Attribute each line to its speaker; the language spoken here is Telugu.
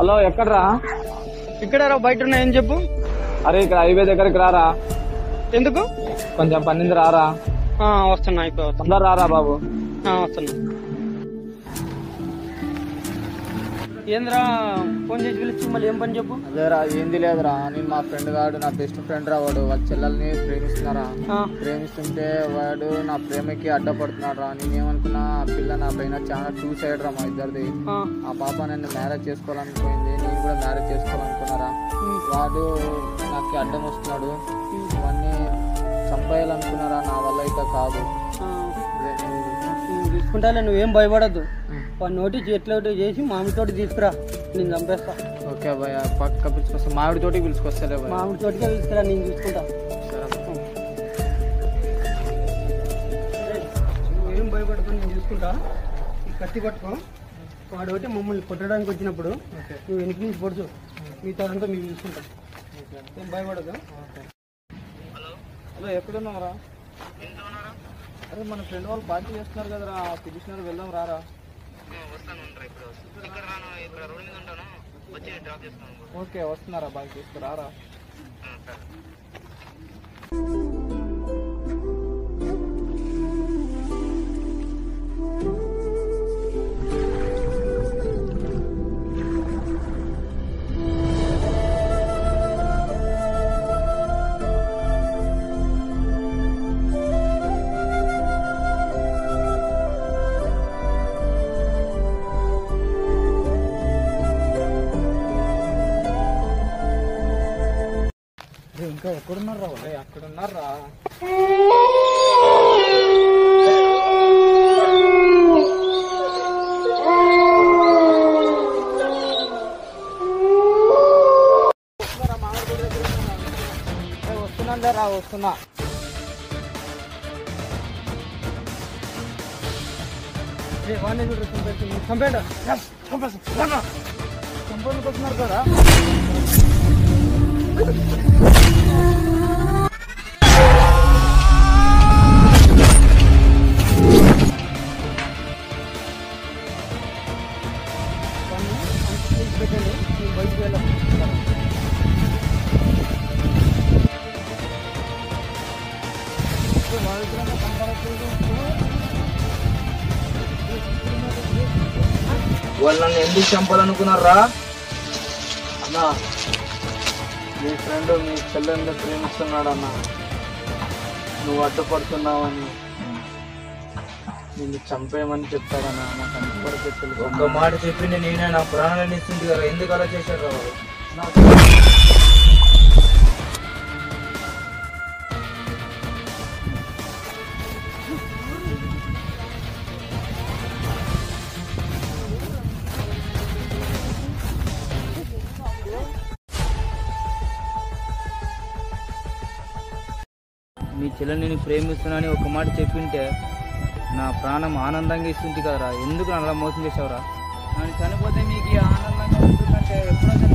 Speaker 1: హలో ఎక్కడ్రా
Speaker 2: ఇక్కడ రా బయట ఉన్నాయని చెప్పు
Speaker 1: అరే ఇక్కడ హైవే దగ్గరికి రారా
Speaker 2: ఎందుకు
Speaker 1: కొంచెం పనింది రారా
Speaker 2: ఆ, వస్తున్నా అయిపోయి వస్తున్నా
Speaker 1: తొందర రారా బాబు
Speaker 2: ఆ, వస్తున్నా ఏంద్రా ఫోన్ చేసి పిలిచి మళ్ళీ ఏం పని చెప్పు
Speaker 3: అదేరా ఏంది లేదురా నేను మా ఫ్రెండ్ గాడు నా బెస్ట్ ఫ్రెండ్ రా వాడు వాళ్ళ చెల్లెల్ని ప్రేమిస్తున్నారా
Speaker 2: ఆ,
Speaker 3: ప్రేమిస్తుంటే వాడు నా ప్రేమకి అడ్డపడుతున్నాడు రా నేనేమనుకున్నా ఆ పిల్ల నా పైన చాలా టూ సైడ్ రా మా ఇద్దరిది
Speaker 2: ఆ,
Speaker 3: ఆ పాప నన్ను మ్యారేజ్ చేసుకోవాలనుకుంది నేను కూడా మ్యారేజ్ చేసుకోవాలనుకున్నారా
Speaker 2: ఉమ్,
Speaker 3: వాడు నాకు అడ్డం వస్తున్నాడు ఇవన్నీ చంపేయాలనుకున్నారా నా వల్ల అయితే కాదు
Speaker 2: ఆ,
Speaker 3: అదే నేను-
Speaker 2: ఉమ్, తీసుకుంటాలే నువ్వేం భయపడద్దు వాడి నోటి చేతిలో చేసి మామిడితోటి తీసుకురా నేను చంపేస్తా
Speaker 3: ఓకే భయ్య పక్క పిలుచుకొస్తా మామిడి తోటి పిలుచుకొస్తాలే భయ్య
Speaker 2: మామిడి తోటికే తీసుకురా నేను చూసుకుంటా
Speaker 3: సరే
Speaker 2: నువ్వేం భయపడకు నేను చూసుకుంటా ఈ కత్తి పట్టుకో వాడు ఒకటి మమ్మల్ని కొట్టడానికి వచ్చినప్పుడు నువ్వు వెనక నుంచి పొడుచు మిగతా అంతా మేము చూసుకుంటాం ఏం భయపడదు
Speaker 3: హలో ఎక్కడున్నారా అరే మన ఫ్రెండ్ వాళ్ళు పార్టీ చేస్తున్నారు కదరా పిలిచినారు వెళ్దాం రారా ఓకే వస్తున్నారా బాగా తీసుకురారా ఇంకా ఎక్కడున్నారా అక్కడ ఉన్నారా వస్తున్నా రా వస్తున్నా
Speaker 2: వాడిని చూడు చంపేసి చంపేట
Speaker 3: కంపెనీకి వస్తున్నారు కదా
Speaker 2: పెట్టండి నేను బయటికి వెళ్ళాను
Speaker 3: వాళ్ళని ఎందుకు చంపాలనుకున్నారా అన్నా మీ ఫ్రెండ్ మీ చెల్లెల్ని ప్రేమిస్తున్నాడు అన్న నువ్వు అడ్డుపడుతున్నావని నిన్ను చంపేయమని చెప్తాడన్నా నాకు అంతవరకే తెలుసు
Speaker 1: ఒక్క మాట చెప్పింది నేనే నా ప్రాణాన్ని ఇస్తుంది కదా ఎందుకు అలా చేశారు రా వాళ్ళు? మీ చెల్లెని నేను ప్రేమిస్తున్నానని ఒక మాట చెప్పింటే నా ప్రాణం ఆనందంగా ఇస్తుంది కదరా ఎందుకు నన్ను అలా మోసం చేసావురా నన్ను చనిపోతే మీకు ఈ ఆనందంగా ఉంటుందంటే ఎప్పుడో